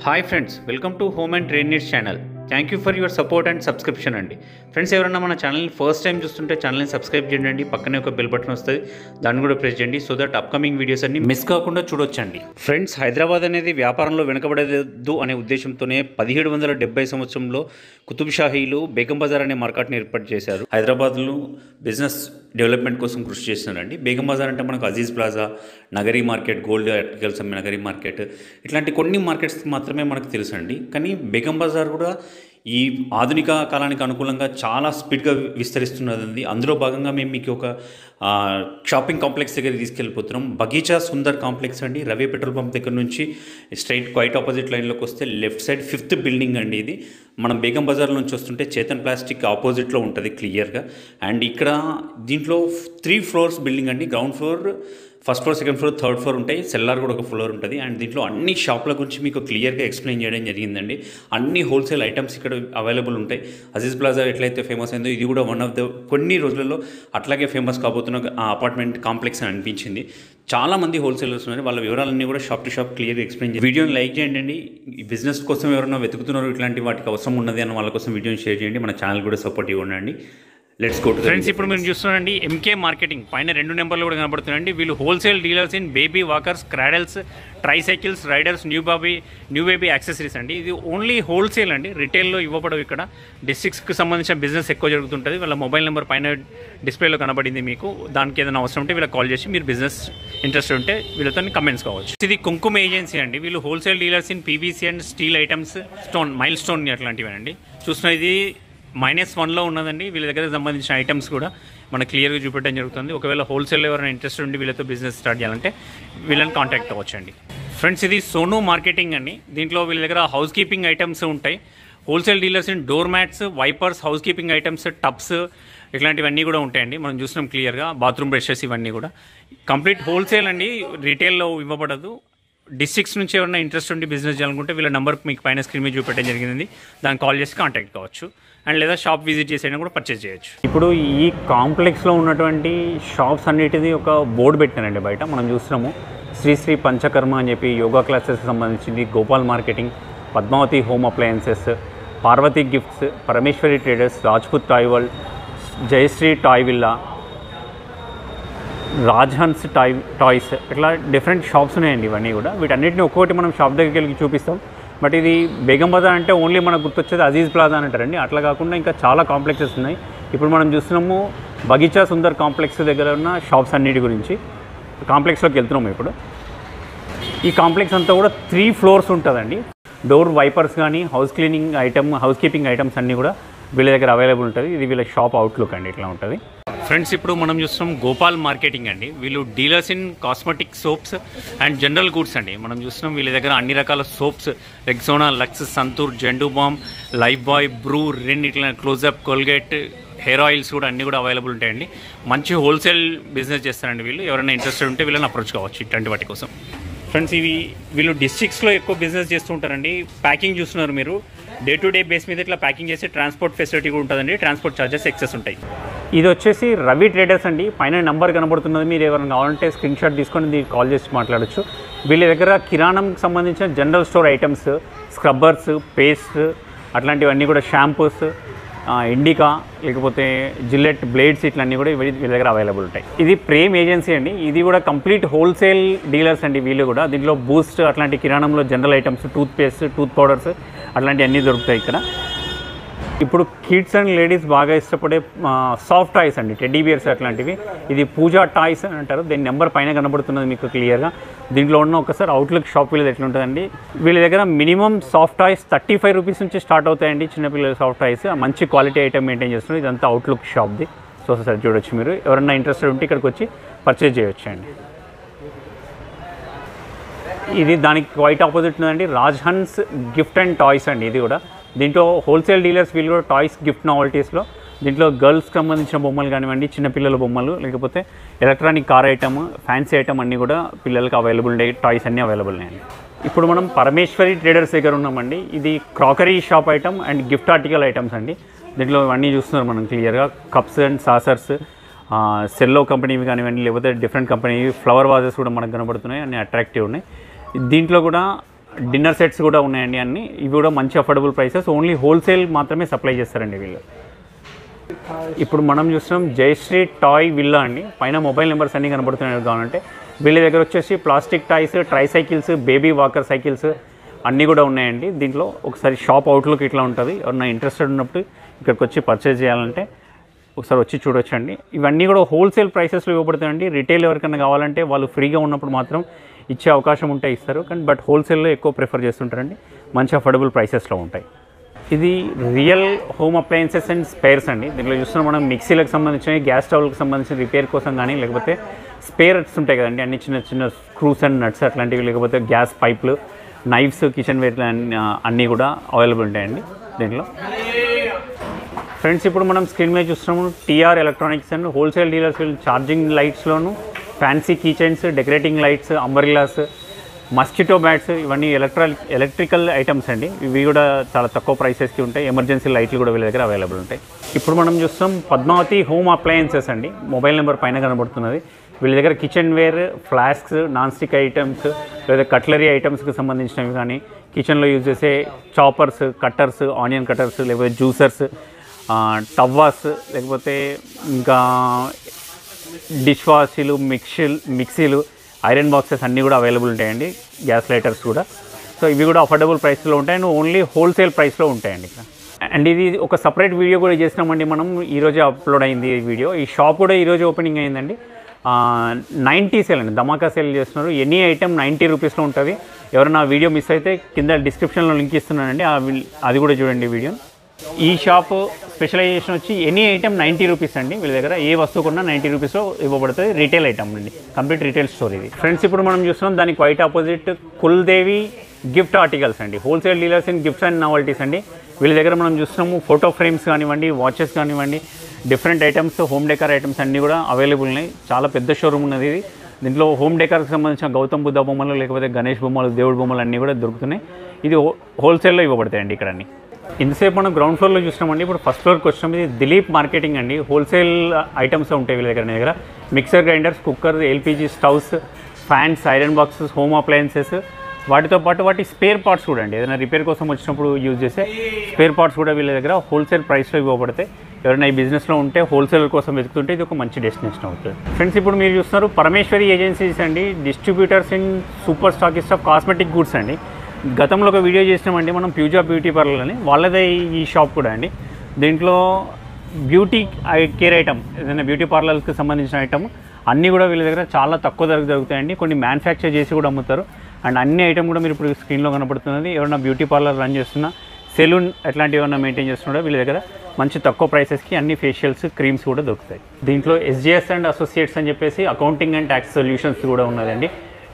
hi friends welcome to home and trade needs channel thank you for your support and subscription అండి friends ఎవరైనా మన ఛానల్ని first time చూస్తుంటే ఛానల్ని subscribe చేయండి పక్కనే ఒక బెల్ బటన్ వస్తుంది దాన్ని కూడా ప్రెస్ చేయండి సో దట్ అప్కమింగ్ వీడియోస్ అన్ని మిస్ కాకుండా చూడొచ్చండి ఫ్రెండ్స్ హైదరాబాద్ అనేది వ్యాపారంలో వెనుకబడలేదు అనే ఉద్దేశంతోనే పదిహేడు వందల డెబ్బై సంవత్సరంలో కుతుబ్ షాహీలు బేగం బజార్ అనే మార్కెట్ని ఏర్పాటు చేశారు హైదరాబాద్లో బిజినెస్ డెవలప్మెంట్ కోసం కృషి చేస్తున్నారండి బేగం బజార్ అంటే మనకు Aziz plaza Nagari market gold articles అమ్మే నగరీ మార్కెట్ ఇట్లాంటి కొన్ని మార్కెట్స్ మాత్రమే మనకు తెలుసు అండి కానీ బేగం బజార్ కూడా ఈ ఆధునిక కాలానికి అనుకూలంగా చాలా స్పీడ్గా విస్తరిస్తున్నది అందులో భాగంగా మేము మీకు ఒక ఆ, షాపింగ్ కాంప్లెక్స్ దగ్గర తీసుకెళ్ళిపోతున్నాం బగీచా సుందర్ కాంప్లెక్స్ అండి రవి పెట్రోల్ పంప్ దగ్గర నుంచి స్ట్రైట్ క్వైట్ ఆపోజిట్ లైన్లోకి వస్తే లెఫ్ట్ సైడ్ ఫిఫ్త్ బిల్డింగ్ అండి ఇది మనం బేగం బజార్ నుంచి వస్తుంటే చేతన్ ప్లాస్టిక్ ఆపోజిట్లో ఉంటుంది క్లియర్గా అండ్ ఇక్కడ దీంట్లో త్రీ ఫ్లోర్స్ బిల్డింగ్ అండి ground floor first floor second floor third floor ఉంటాయి సెల్లార్ కూడా ఒక ఫ్లోర్ ఉంటుంది అండ్ దీంట్లో అన్ని షాపుల గురించి మీకు క్లియర్గా ఎక్స్ప్లెయిన్ చేయడం జరిగిందండి అన్ని హోల్సేల్ ఐటమ్స్ ఇక్కడ అవైలబుల్ ఉంటాయి అజీజ్ ప్లాజా ఎట్లయితే ఫేమస్ అయిందో ఇది కూడా వన్ ఆఫ్ ద కొన్ని రోజులలో అట్లాగే ఫేమస్ కాబోతున్న ఆ అపార్ట్మెంట్ కాంప్లెక్స్ అని అనిపించింది చాలా మంది హోల్సేలర్స్ ఉన్నారు వాళ్ళ వివరాలన్నీ కూడా షాప్ టు షాప్ క్లియర్గా ఎక్స్ప్లెయిన్ చేయండి వీడియోని లైక్ చేయండి అండి ఈ బిజినెస్ కోసం ఎవరైనా వెతుకుతున్నారు ఇట్లాంటి వాటికి అవసరం ఉన్నది అన్న వాళ్ళ కోసం వీడియోని షేర్ చేయండి మన ఛానల్ కూడా సపోర్ట్ ఇవ్వండి లెట్స్ గో టు ఫ్రెండ్స్ ఇప్పుడు మీరు చూస్తున్నారండి ఎంకే మార్కెటింగ్ పైన రెండు నెంబర్లు కూడా కనబడుతున్నాయండి వీళ్ళు wholesale dealers in baby walkers cradles tricycles riders new baby new baby accessories అండి ఇది ఓన్లీ హోల్సేల్ అండి రిటైల్లో ఇవ్వబడవు ఇక్కడ డిస్ట్రిక్ట్స్కి సంబంధించిన బిజినెస్ ఎక్కువ జరుగుతుంటుంది వాళ్ళ మొబైల్ నెంబర్ పైన డిస్ప్లేలో కనబడింది మీకు దానికి ఏదైనా అవసరం ఉంటే వీళ్ళకి కాల్ చేసి మీరు బిజినెస్ ఇంట్రెస్ట్ ఉంటే వీళ్ళతో కమెంట్స్ కావచ్చు ఇది కుంకుమ ఏజెన్సీ అండి వీళ్ళు wholesale dealers in PVC and steel items stone mile stone అట్లాంటివి అండి చూసిన ఇది మైనస్ వన్లో ఉన్నదండి వీళ్ళ దగ్గర సంబంధించిన ఐటమ్స్ కూడా మనకు క్లియర్గా చూపెట్టడం జరుగుతుంది ఒకవేళ హోల్సేల్ ఎవరైనా ఇంట్రెస్ట్ ఉండి వీళ్ళతో బిజినెస్ స్టార్ట్ చేయాలంటే వీళ్ళని కాంటాక్ట్ అవ్వచ్చండి ఫ్రెండ్స్ ఇది సోను మార్కెటింగ్ అండి దీంట్లో వీళ్ళ దగ్గర హౌస్ కీపింగ్ ఐటమ్స్ ఉంటాయి wholesale dealers in door mats wipers house keeping items tubs ఇట్లాంటివన్నీ కూడా ఉంటాయండి మనం చూసినాం క్లియర్గా బాత్రూమ్ బ్రషెస్ ఇవన్నీ కూడా కంప్లీట్ హోల్సేల్ అండి రీటైల్లో ఇవ్వబడదు డిస్ట్రిక్ట్స్ నుంచి ఎవరైనా ఇంట్రెస్ట్ ఉండి బిజినెస్ చేయాలనుకుంటే వీళ్ళ నెంబర్ మీకు పైన స్క్రీన్ మీద చూపెట్టడం జరిగింది దాన్ని కాల్ చేసి కాంటాక్ట్ కావచ్చు అండ్ లేదా షాప్ విజిట్ చేసైనా కూడా పర్చేస్ చేయొచ్చు ఇప్పుడు ఈ కాంప్లెక్స్లో ఉన్నటువంటి షాప్స్ అన్నిటిది ఒక బోర్డు పెట్టినారండి బయట మనం చూస్తున్నాము శ్రీ శ్రీ పంచకర్మ అని చెప్పి యోగా క్లాసెస్కి సంబంధించింది Gopal marketing Padmavati home appliances Parvati gifts Parameshwari traders Rajput toy world Jayashree toy villa Rajhans toy toys ఇట్లా డిఫరెంట్ షాప్స్ ఉన్నాయండి ఇవన్నీ కూడా వీటన్నిటిని ఒక్కొక్కటి మనం షాప్ దగ్గరికి వెళ్ళి చూపిస్తాం బట్ ఇది బేగం బజార్ అంటే ఓన్లీ మనకు గుర్తొచ్చేది అజీజ్ ప్లాజా అని అంటారండి అట్లా కాకుండా ఇంకా చాలా కాంప్లెక్సెస్ ఉన్నాయి ఇప్పుడు మనం చూస్తున్నాము బగీచా సుందర్ కాంప్లెక్స్ దగ్గర ఉన్న షాప్స్ అన్నిటి గురించి కాంప్లెక్స్లోకి వెళ్తున్నాము ఇప్పుడు ఈ కాంప్లెక్స్ అంతా కూడా త్రీ ఫ్లోర్స్ ఉంటుందండి డోర్ వైపర్స్ కానీ house cleaning item house keeping items అన్నీ కూడా వీళ్ళ దగ్గర అవైలబుల్ ఉంటుంది ఇది వీళ్ళ షాప్ అవుట్లుక్ అండి ఇట్లా ఉంటుంది ఫ్రెండ్స్ ఇప్పుడు మనం చూస్తున్నాం గోపాల్ మార్కెటింగ్ అండి వీళ్ళు dealers in cosmetic soaps and general goods అండి మనం చూస్తున్నాం వీళ్ళ దగ్గర అన్ని రకాల soaps Rexona Lux Santoor Zandu balm lifebuoy Bru రెన్ ఇట్లా క్లోజప్ కోల్గేట్ హెయిర్ ఆయిల్స్ కూడా అన్నీ కూడా అవైలబుల్ ఉంటాయండి మంచి హోల్సేల్ బిజినెస్ చేస్తారండి వీళ్ళు ఎవరైనా ఇంట్రెస్టెడ్ ఉంటే వీళ్ళని అప్రోచ్ కావచ్చు ఇట్లాంటి వాటి కోసం ఫ్రెండ్స్ ఇవి వీళ్ళు డిస్ట్రిక్ట్స్లో ఎక్కువ బిజినెస్ చేస్తూ ఉంటారండి ప్యాకింగ్ చూస్తున్నారు మీరు డే టు డే బేస్ మీద ఇట్లా ప్యాకింగ్ చేసి ట్రాన్స్పోర్ట్ ఫెసిలిటీ కూడా ఉంటుందండి ట్రాన్స్పోర్ట్ ఛార్జెస్ ఎక్సెస్ ఉంటాయి ఇది వచ్చేసి రవి ట్రేడర్స్ అండి పైన నెంబర్ కనబడుతున్నది మీరు ఎవరైనా కావాలంటే స్క్రీన్ షాట్ తీసుకొని దీనికి కాల్ చేసి మాట్లాడచ్చు వీళ్ళ దగ్గర కిరాణంకి సంబంధించిన general store items scrubbers paste అట్లాంటివన్నీ కూడా షాంపూస్ ఇండికా లేకపోతే జిల్లెట్ బ్లేడ్స్ ఇట్లన్నీ కూడా వీళ్ళ వీళ్ళ దగ్గర అవైలబుల్ ఉంటాయి ఇది ప్రేమ్ ఏజెన్సీ అండి ఇది కూడా కంప్లీట్ హోల్సేల్ డీలర్స్ అండి వీళ్ళు కూడా దీంట్లో బూస్ట్ అట్లాంటి కిరాణంలో general items tooth paste tooth powders అట్లాంటివన్నీ దొరుకుతాయి ఇక్కడ ఇప్పుడు కిడ్స్ అండ్ లేడీస్ బాగా ఇష్టపడే సాఫ్ట్ టాయ్స్ అండి టెడ్డీ బియర్స్ అట్లాంటివి ఇది పూజా టాయ్స్ అని అంటారు దీని నెంబర్ పైన కనబడుతున్నది మీకు క్లియర్గా దీంట్లో ఉన్న ఒకసారి అవుట్లుక్ షాప్ వీళ్ళది ఎట్లుంటుందండి వీళ్ళ దగ్గర minimum soft toys thirty five rupees నుంచి స్టార్ట్ అవుతాయండి చిన్నపిల్లల సాఫ్ట్ టాయ్స్ మంచి క్వాలిటీ ఐటమ్ మెయింటైన్ చేస్తున్నారు ఇదంతా అవుట్లుక్ షాప్ది సో సార్ చూడొచ్చు మీరు ఎవరన్నా ఇంట్రెస్టెడ్ ఉంటే ఇక్కడికి వచ్చి పర్చేజ్ చేయొచ్చు అండి ఇది దానికి క్వైట్ ఆపోజిట్ ఉందండి రాజ్హన్స్ గిఫ్ట్ అండ్ టాయ్స్ అండి ఇది కూడా దీంట్లో హోల్సేల్ డీలర్స్ వీళ్ళు కూడా టాయ్స్ గిఫ్ట్ నావల్టీస్లో దీంట్లో గర్ల్స్కి సంబంధించిన బొమ్మలు కానివ్వండి చిన్నపిల్లల బొమ్మలు లేకపోతే electronic car item fancy item అన్నీ కూడా పిల్లలకి అవైలబుల్ ఉన్నాయి టాయ్స్ అన్నీ అవైలబుల్ ఉన్నాయండి ఇప్పుడు మనం పరమేశ్వరి ట్రేడర్స్ దగ్గర ఉన్నామండి ఇది crockery shop item and gift article items అండి దీంట్లో ఇవన్నీ చూస్తున్నారు మనం క్లియర్గా కప్స్ అండ్ సాసర్స్ సెల్లో కంపెనీవి కానివ్వండి లేకపోతే డిఫరెంట్ కంపెనీ ఫ్లవర్ వాజెస్ కూడా మనకు కనబడుతున్నాయి అన్ని అట్రాక్టివ్ ఉన్నాయి దీంట్లో కూడా డిన్నర్ సెట్స్ కూడా ఉన్నాయండి అన్ని ఇవి కూడా మంచి అఫోర్డబుల్ ప్రైసెస్ ఓన్లీ హోల్సేల్ మాత్రమే సప్లై చేస్తారండి వీళ్ళు ఇప్పుడు మనం చూస్తున్నాం జయశ్రీ టాయ్ విల్లా అండి పైన మొబైల్ నెంబర్స్ అన్నీ కనబడుతున్నాయి కావాలంటే వీళ్ళ దగ్గర వచ్చేసి plastic toys tricycles baby walker cycles అన్నీ కూడా ఉన్నాయండి దీంట్లో ఒకసారి షాప్ అవుట్లుక్ ఇట్లా ఉంటుంది ఎవరన్నా ఇంట్రెస్టెడ్ ఉన్నప్పుడు ఇక్కడికి వచ్చి పర్చేజ్ చేయాలంటే ఒకసారి వచ్చి చూడొచ్చండి ఇవన్నీ కూడా హోల్సేల్ ప్రైసెస్లో ఇవ్వబడతాయండి రిటైల్ ఎవరికైనా కావాలంటే వాళ్ళు ఫ్రీగా ఉన్నప్పుడు మాత్రం ఇచ్చే అవకాశం ఉంటే ఇస్తారు కానీ బట్ హోల్సేల్లో ఎక్కువ ప్రిఫర్ చేస్తుంటారండి మంచి అఫోర్డబుల్ ప్రైసెస్లో ఉంటాయి ఇది real home appliances and spares అండి దీంట్లో చూస్తున్నాం మనం మిక్సీలకు సంబంధించిన గ్యాస్ స్టవ్లకు సంబంధించిన రిపేర్ కోసం కానీ లేకపోతే స్పేర్స్ ఉంటాయి కదండి అన్ని చిన్న చిన్న స్క్రూస్ అండ్ నట్స్ అట్లాంటివి లేకపోతే గ్యాస్ పైప్లు నైఫ్స్ కిచెన్ వేర్ అన్నీ కూడా అవైలబుల్ ఉంటాయండి దీంట్లో ఫ్రెండ్స్ ఇప్పుడు మనం స్క్రీన్ మీద చూస్తున్నాము TR electronics and wholesale dealers వీళ్ళు ఛార్జింగ్ లైట్స్లోను fancy keychains decorating lights umbrellas mosquito bats ఇవన్నీ ఎలక్ట్రా ఎలక్ట్రికల్ ఐటమ్స్ అండి ఇవి కూడా చాలా తక్కువ ప్రైసెస్కి ఉంటాయి ఎమర్జెన్సీ లైట్లు కూడా వీళ్ళ దగ్గర అవైలబుల్ ఉంటాయి ఇప్పుడు మనం చూస్తాం పద్మావతి హోమ్ అప్లయన్సెస్ అండి మొబైల్ నెంబర్ పైన కనబడుతున్నది వీళ్ళ దగ్గర kitchenware flasks non stick items లేదా కట్లరీ ఐటమ్స్కి సంబంధించినవి కానీ కిచెన్లో యూజ్ చేసే చాపర్స్ కట్టర్స్ ఆనియన్ కట్టర్స్ లేకపోతే జ్యూసర్స్ టవ్వాస్ లేకపోతే ఇంకా డిష్ వాషీలు మిక్సీలు మిక్సీలు ఐరన్ బాక్సెస్ అన్నీ కూడా అవైలబుల్ ఉంటాయండి గ్యాస్ లైటర్స్ కూడా సో ఇవి కూడా అఫోర్డబుల్ ప్రైస్లో ఉంటాయి అండ్ ఓన్లీ హోల్సేల్ ప్రైస్లో ఉంటాయండి ఇక్కడ అండ్ ఇది ఒక సపరేట్ వీడియో కూడా చేసినామండి మనం ఈరోజే అప్లోడ్ అయింది ఈ వీడియో ఈ షాప్ కూడా ఈరోజు ఓపెనింగ్ అయిందండి నైంటీ సేల్ అండి ధమాకా సేల్ చేస్తున్నారు ఎనీ ఐటెం నైంటీ రూపీస్లో ఉంటుంది ఎవరైనా ఆ వీడియో మిస్ అయితే కింద డిస్క్రిప్షన్లో లింక్ ఇస్తున్నానండి ఆ విల్- అది కూడా చూడండి వీడియో ఈ షాప్ స్పెషలైజేషన్ వచ్చి ఎనీ ఐటెం నైంటీ రూపీస్ అండి వీళ్ళ దగ్గర ఏ వస్తువు కొన్నా నైంటీ రూపీస్లో ఇవ్వబడుతుంది రీటైల్ ఐటమ్ అండి కంప్లీట్ రీటైల్ స్టోర్ ఇది ఫ్రెండ్స్ ఇప్పుడు మనం చూస్తున్నాం దానికి white opposite Kuldevi gift articles అండి wholesale dealers in gifts and novelties అండి వీళ్ళ దగ్గర మనం చూస్తున్నాము ఫోటో ఫ్రేమ్స్ కానివ్వండి వాచెస్ కానివ్వండి different items home decor items అన్నీ కూడా అవైలబుల్ ఉన్నాయి చాలా పెద్ద షోరూమ్ ఉన్నది ఇది దీంట్లో హోమ్ డెకర్కి సంబంధించిన గౌతమ్ బుద్ధ బొమ్మలు లేకపోతే గణేష్ బొమ్మలు దేవుడి బొమ్మలు అన్నీ కూడా దొరుకుతున్నాయి ఇది హో- హోల్సేల్లో ఇవ్వబడతాయండి ఇక్కడ అన్ని ఇంతసేపు మనం గ్రౌండ్ ఫ్లోర్లో చూసినామండి ఇప్పుడు ఫస్ట్ ఫ్లోర్కి వచ్చినాం ఇది దిలీప్ మార్కెటింగ్ అండి హోల్సేల్ ఐటమ్స్ ఉంటాయి వీళ్ళ దగ్గర నా దగ్గర mixer grinders cooker LPG stoves fans iron boxes home appliances వాటితో పాటు వాటి స్పేర్ పార్ట్స్ కూడా అండి ఏదైనా రిపేర్ కోసం వచ్చినప్పుడు యూజ్ చేసే స్పేర్ పార్ట్స్ కూడా వీళ్ళ దగ్గర హోల్సేల్ ప్రైస్లో ఇవ్వబడతాయి ఎవరైనా ఈ బిజినెస్లో ఉంటే హోల్సేల్ కోసం వెతుకుతుంటే ఇది ఒక మంచి డెస్టినేషన్ అవుతుంది ఫ్రెండ్స్ ఇప్పుడు మీరు చూస్తున్నారు పరమేశ్వరి ఏజెన్సీస్ అండి distributors in super stockist of cosmetic goods అండి గతంలో ఒక వీడియో చేసినామండి మనం ప్యూజా బ్యూటీ పార్లర్ అని వాళ్ళదే ఈ షాప్ కూడా అండి దీంట్లో బ్యూటీ కేర్ ఐటమ్ ఏదైనా బ్యూటీ పార్లర్కి సంబంధించిన ఐటమ్ అన్నీ కూడా వీళ్ళ దగ్గర చాలా తక్కువ ధరకు దొరుకుతాయండి కొన్ని మ్యానుఫ్యాక్చర్ చేసి కూడా అమ్ముతారు అండ్ అన్ని ఐటమ్ కూడా మీరు ఇప్పుడు స్క్రీన్లో కనపడుతున్నది ఎవరైనా బ్యూటీ పార్లర్ రన్ చేస్తున్నా సెలూన్ ఎట్లాంటివి ఏమైనా మెయింటైన్ చేస్తున్నా వీళ్ళ దగ్గర మంచి తక్కువ ప్రైసెస్కి అన్ని ఫేషియల్స్ క్రీమ్స్ కూడా దొరుకుతాయి దీంట్లో ఎస్జిఎస్ అండ్ అసోసియేట్స్ అని చెప్పేసి అకౌంటింగ్ అండ్ ట్యాక్స్ సొల్యూషన్స్ కూడా ఉన్నదండి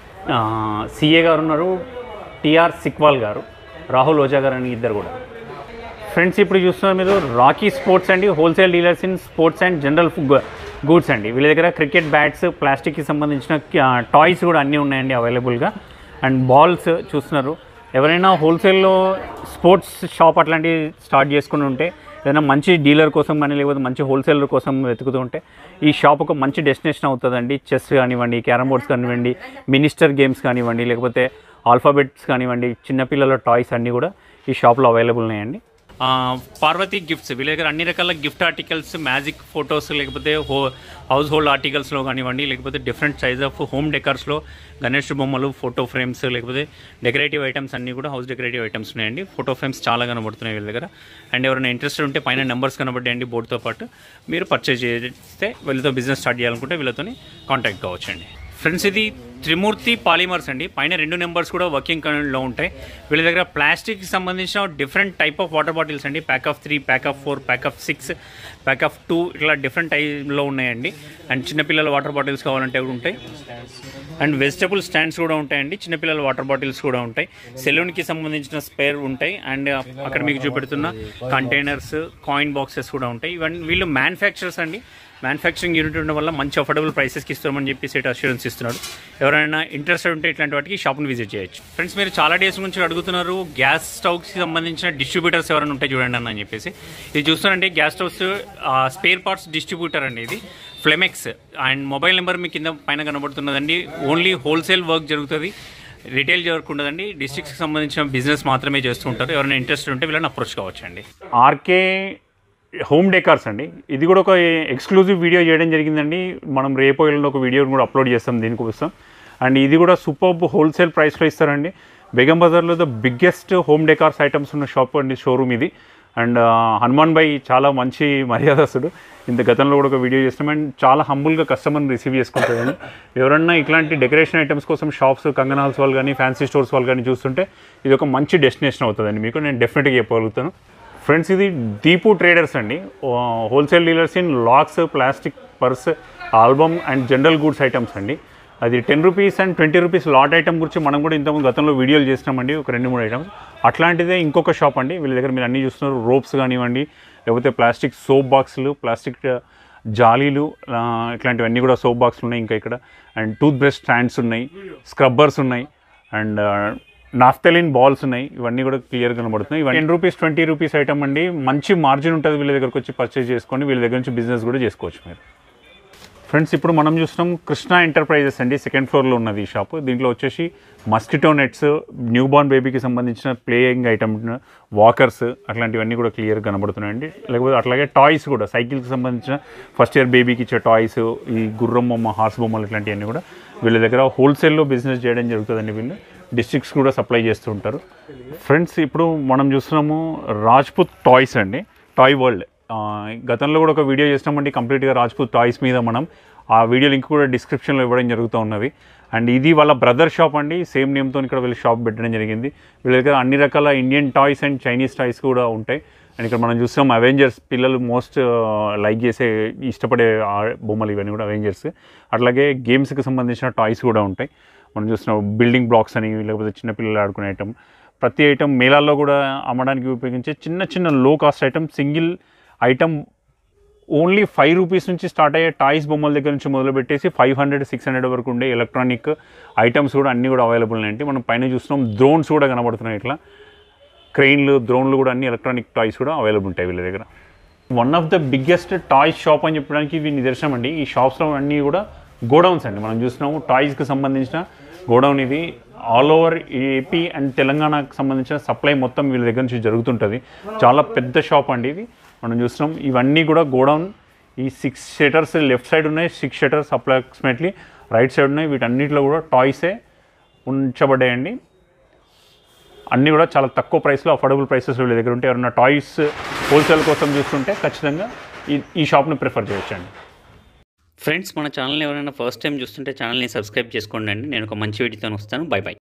సిఏ గారు ఉన్నారు టిఆర్ సిక్వాల్ గారు రాహుల్ ఓజా గారు అని ఇద్దరు కూడా ఫ్రెండ్స్ ఇప్పుడు చూస్తున్నారు మీరు రాకీ స్పోర్ట్స్ అండి wholesale dealers in sports and general goods అండి వీళ్ళ దగ్గర క్రికెట్ బ్యాట్స్ ప్లాస్టిక్కి సంబంధించిన టాయ్స్ కూడా అన్నీ ఉన్నాయండి అవైలబుల్గా అండ్ బాల్స్ చూస్తున్నారు ఎవరైనా హోల్సేల్లో స్పోర్ట్స్ షాప్ అట్లాంటివి స్టార్ట్ చేసుకుని ఉంటే ఏదైనా మంచి డీలర్ కోసం కానీ లేకపోతే మంచి హోల్సేలర్ కోసం వెతుకుతూ ఉంటే ఈ షాప్ ఒక మంచి డెస్టినేషన్ అవుతుందండి చెస్ కానివ్వండి క్యారమ్ బోర్డ్స్ కానివ్వండి మినిస్టర్ గేమ్స్ కానివ్వండి లేకపోతే ఆల్ఫాబెట్స్ కానివ్వండి చిన్నపిల్లల టాయ్స్ అన్నీ కూడా ఈ షాప్లో అవైలబుల్ ఉన్నాయండి ఆ, పార్వతి గిఫ్ట్స్ వీళ్ళ దగ్గర అన్ని రకాల గిఫ్ట్ ఆర్టికల్స్ మ్యాజిక్ ఫొటోస్ లేకపోతే హో హౌస్ హోల్డ్ ఆర్టికల్స్లో కానివ్వండి లేకపోతే డిఫరెంట్ సైజ్ ఆఫ్ హోమ్ డెకర్స్లో గణేష్ బొమ్మలు ఫోటో ఫ్రేమ్స్ లేకపోతే డెకరేటివ్ ఐటమ్స్ అన్నీ కూడా హౌస్ డెకరేటివ్ ఐటమ్స్ ఉన్నాయండి ఫోటో ఫ్రేమ్స్ చాలా కనబడుతున్నాయి వీళ్ళ దగ్గర అండ్ ఎవరైనా ఇంట్రెస్టెడ్ ఉంటే పైన నెంబర్స్ కనబడ్డాయండి బోర్డుతో పాటు మీరు పర్చేజ్ చేస్తే వీళ్ళతో బిజినెస్ స్టార్ట్ చేయాలనుకుంటే వీళ్ళతో కాంటాక్ట్ కావచ్చండి ఫ్రెండ్స్ ఇది త్రిమూర్తి పాలిమర్స్ అండి పైన రెండు నెంబర్స్ కూడా వర్కింగ్ లో ఉంటాయి వీళ్ళ దగ్గర ప్లాస్టిక్కి సంబంధించిన different type of water bottles అండి pack of three pack of four pack of six pack of two ఇట్లా డిఫరెంట్ టైప్లో ఉన్నాయండి అండ్ చిన్నపిల్లల వాటర్ బాటిల్స్ కావాలంటే కూడా ఉంటాయి అండ్ వెజిటబుల్ స్టాండ్స్ కూడా ఉంటాయండి చిన్నపిల్లల వాటర్ బాటిల్స్ కూడా ఉంటాయి సెలూన్కి సంబంధించిన స్పేర్ ఉంటాయి అండ్ అక్కడ మీకు చూపెడుతున్న కంటైనర్స్ కాయిన్ బాక్సెస్ కూడా ఉంటాయి ఇవన్నీ వీళ్ళు మ్యానుఫ్యాక్చరర్స్ అండి మ్యానుఫ్యాక్చరింగ్ యూనిట్ ఉండడం వల్ల మంచి అఫోర్డబుల్ ప్రైసెస్కి ఇస్తామని చెప్పి సెట్ అష్యూరెన్స్ ఇస్తున్నాడు ఎవరైనా ఇంట్రెస్టెడ్ ఉంటే ఇట్లాంటి వాటికి షాప్ని విజిట్ చేయొచ్చు ఫ్రెండ్స్ మీరు చాలా డేస్ నుంచి అడుగుతున్నారు గ్యాస్ స్టవ్కి సంబంధించిన డిస్ట్రిబ్యూటర్స్ ఎవరైనా ఉంటే చూడండి అన్న అని చెప్పేసి ఇది చూస్తారంటే gas stoves spare parts distributor అండి ఇది ఫ్లెమెక్స్ అండ్ మొబైల్ నెంబర్ మీ కింద పైన కనబడుతున్నదండి ఓన్లీ హోల్సేల్ వర్క్ జరుగుతుంది రిటైల్ వరకు ఉండదండి డిస్ట్రిక్ట్కి సంబంధించిన బిజినెస్ మాత్రమే చేస్తూ ఉంటారు ఎవరైనా ఇంట్రెస్ట్ ఉంటే వీళ్ళని అప్రోచ్ కావచ్చండి ఆర్కే హోమ్ డెకార్స్ అండి ఇది కూడా ఒక ఎక్స్క్లూజివ్ వీడియో చేయడం జరిగిందండి మనం రేపు ఎల్లుండి ఒక వీడియో కూడా అప్లోడ్ చేస్తాం దీనికోసం అండ్ ఇది కూడా సూపర్ హోల్సేల్ ప్రైస్లో ఇస్తారండి బేగం బజార్లో the biggest home decors items ఉన్న షాప్ అండి షోరూమ్ ఇది అండ్ హనుమాన్ భాయ్ చాలా మంచి మర్యాదస్తుడు ఇంత గతంలో కూడా ఒక వీడియో చేస్తాం అండ్ చాలా హంబుల్గా కస్టమర్ని రిసీవ్ చేసుకుంటారండి ఎవరన్నా ఇట్లాంటి డెకరేషన్ ఐటమ్స్ కోసం షాప్స్ కంగనాల్స్ వాళ్ళు కానీ ఫ్యాన్సీ స్టోర్స్ వాళ్ళు కానీ చూస్తుంటే ఇది ఒక మంచి డెస్టినేషన్ అవుతుందండి మీకు నేను డెఫినెట్గా చెప్పగలుగుతాను ఫ్రెండ్స్ ఇది దీపు ట్రేడర్స్ అండి wholesale dealers in locks plastic purse album and general goods items అండి అది ten rupees and twenty rupees lot item గురించి మనం కూడా ఇంతకుముందు గతంలో వీడియోలు చేసినామండి ఒక రెండు మూడు ఐటమ్స్ అట్లాంటిదే ఇంకొక షాప్ అండి వీళ్ళ దగ్గర మీరు అన్నీ చూస్తున్నారు రోప్స్ కానివ్వండి లేకపోతే ప్లాస్టిక్ సోప్ బాక్సులు ప్లాస్టిక్ జాలీలు ఆ, ఇట్లాంటివన్నీ కూడా సోప్ బాక్స్లు ఉన్నాయి ఇంకా ఇక్కడ అండ్ టూత్ బ్రష్ స్టాండ్స్ ఉన్నాయి స్క్రబ్బర్స్ ఉన్నాయి అండ్ నాఫ్తలిన్ బాల్స్ ఉన్నాయి ఇవన్నీ కూడా క్లియర్గా కనబడుతున్నాయి ఇవన్నీ ten rupees twenty rupees item అండి మంచి మార్జిన్ ఉంటుంది వీళ్ళ దగ్గరకు వచ్చి పర్చేజ్ చేసుకొని వీళ్ళ దగ్గర నుంచి బిజినెస్ కూడా చేసుకోవచ్చు మీరు ఫ్రెండ్స్ ఇప్పుడు మనం చూస్తున్నాం కృష్ణ ఎంటర్ప్రైజెస్ అండి సెకండ్ ఫ్లోర్లో ఉన్నది ఈ షాప్ దీంట్లో వచ్చేసి మస్కిటో నెట్స్ న్యూ బార్న్ బేబీకి సంబంధించిన ప్లేయింగ్ ఐటమ్ వాకర్స్ అట్లాంటివన్నీ కూడా క్లియర్ కనబడుతున్నాయండి లేకపోతే అట్లాగే టాయ్స్ కూడా సైకిల్కి సంబంధించిన ఫస్ట్ ఇయర్ బేబీకి ఇచ్చే టాయ్స్ ఈ గుర్రం బొమ్మ హార్స్ బొమ్మలు ఇట్లాంటివన్నీ కూడా వీళ్ళ దగ్గర హోల్సేల్లో బిజినెస్ చేయడం జరుగుతుందండి వీళ్ళు డిస్ట్రిక్ట్స్ కూడా సప్లై చేస్తూ ఉంటారు ఫ్రెండ్స్ ఇప్పుడు మనం చూస్తున్నాము రాజ్పుత్ టాయ్స్ అండి టాయ్ వరల్డ్ ఆ, గతంలో కూడా ఒక వీడియో చేసినామండి కంప్లీట్గా రాజ్పూత్ టాయ్స్ మీద మనం ఆ వీడియో లింక్ కూడా డిస్క్రిప్షన్లో ఇవ్వడం జరుగుతూ ఉన్నది అండ్ ఇది వాళ్ళ బ్రదర్ షాప్ అండి సేమ్ నేమ్తో ఇక్కడ వీళ్ళు షాప్ పెట్టడం జరిగింది వీళ్ళ దగ్గర అన్ని రకాల Indian toys and Chinese toys కూడా ఉంటాయి అండ్ ఇక్కడ మనం చూస్తాం అవెంజర్స్ పిల్లలు మోస్ట్ లైక్ చేసే ఇష్టపడే ఆ బొమ్మలు ఇవన్నీ కూడా అవెంజర్స్ అట్లాగే గేమ్స్కి సంబంధించిన టాయ్స్ కూడా ఉంటాయి మనం చూస్తున్నాం బిల్డింగ్ బ్లాక్స్ అని లేకపోతే చిన్న పిల్లలు ఆడుకునే ఐటమ్ ప్రతి ఐటమ్ మేళాల్లో కూడా అమ్మడానికి ఉపయోగించే చిన్న చిన్న low cost item single item only five rupees నుంచి స్టార్ట్ అయ్యే టాయ్స్ బొమ్మల దగ్గర నుంచి మొదలు పెట్టేసి ఫైవ్ హండ్రెడ్ సిక్స్ హండ్రెడ్ వరకు ఉండే ఎలక్ట్రానిక్ ఐటమ్స్ కూడా అన్నీ కూడా అవైలబుల్ ఉన్నాయండి మనం పైన చూస్తున్నాం డ్రోన్స్ కూడా కనబడుతున్నాయి ఇట్లా క్రెయిన్లు డ్రోన్లు కూడా అన్ని ఎలక్ట్రానిక్ టాయ్స్ కూడా అవైలబుల్ ఉంటాయి వీళ్ళ దగ్గర one of the biggest toys shop అని చెప్పడానికి ఇవి నిదర్శనం అండి ఈ షాప్స్లో అన్నీ కూడా గోడౌన్స్ అండి మనం చూస్తున్నాము టాయ్స్కి సంబంధించిన గోడౌన్ ఇది ఆల్ ఓవర్ ఏపీ అండ్ తెలంగాణకు సంబంధించిన సప్లై మొత్తం వీళ్ళ దగ్గర నుంచి జరుగుతుంటుంది చాలా పెద్ద షాప్ అండి ఇది మనం చూస్తున్నాం ఇవన్నీ కూడా గోడౌన్ ఈ సిక్స్ షటర్స్ లెఫ్ట్ సైడ్ ఉన్నాయి six shutters approximately right side ఉన్నాయి వీటన్నిటిలో కూడా టాయ్సే ఉంచబడ్డాయండి అన్నీ కూడా చాలా తక్కువ ప్రైస్లో అఫోర్డబుల్ ప్రైసెస్ వీళ్ళ దగ్గర ఉంటే ఎవరైనా టాయ్స్ హోల్సేల్ కోసం చూస్తుంటే ఖచ్చితంగా ఈ ఈ షాప్ని ప్రిఫర్ చేయొచ్చండి ఫ్రెండ్స్ మన ఛానల్ని ఎవరైనా ఫస్ట్ టైం చూస్తుంటే ఛానల్ని సబ్స్క్రైబ్ చేసుకోండి అండి నేను ఒక మంచి వీడియోతో వస్తాను బై బై